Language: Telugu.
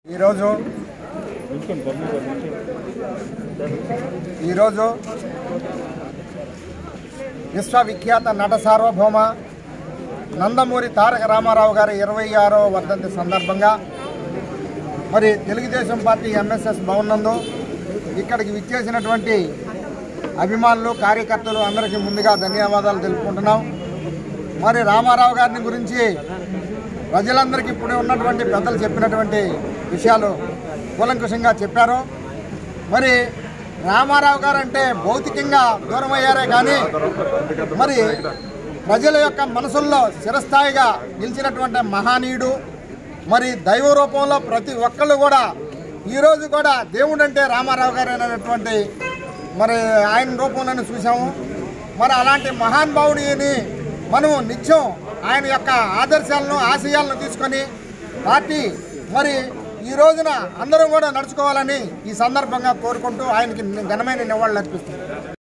ఈరోజు ఈరోజు విశ్వవిఖ్యాత నట సార్వభౌమ నందమూరి తారక రామారావు గారి ఇరవై ఆరో వర్ధంతి సందర్భంగా మరి తెలుగుదేశం పార్టీ ఎంఎస్ఎస్ భవన్ నందు ఇక్కడికి విచ్చేసినటువంటి అభిమానులు కార్యకర్తలు అందరికీ ముందుగా ధన్యవాదాలు తెలుపుకుంటున్నాం మరి రామారావు గారిని గురించి ప్రజలందరికీ ఇప్పుడు ఉన్నటువంటి పెద్దలు చెప్పినటువంటి విషయాలు కూలంకుషంగా చెప్పారు మరి రామారావు గారు అంటే భౌతికంగా దూరం అయ్యారే కానీ మరి ప్రజల యొక్క మనసుల్లో చిరస్థాయిగా నిలిచినటువంటి మహానీయుడు మరి దైవ రూపంలో ప్రతి ఒక్కళ్ళు కూడా ఈరోజు కూడా దేవుడు అంటే రామారావు గారు అనేటువంటి మరి ఆయన రూపంలోనే చూసాము మరి అలాంటి మహానుభావుడిని మనము నిత్యం ఆయన యొక్క ఆదర్శాలను ఆశయాలను తీసుకొని పార్టీ మరి ఈ రోజున అందరం కూడా నడుచుకోవాలని ఈ సందర్భంగా కోరుకుంటూ ఆయనకి ఘనమైన నివాళులు అర్పిస్తుంది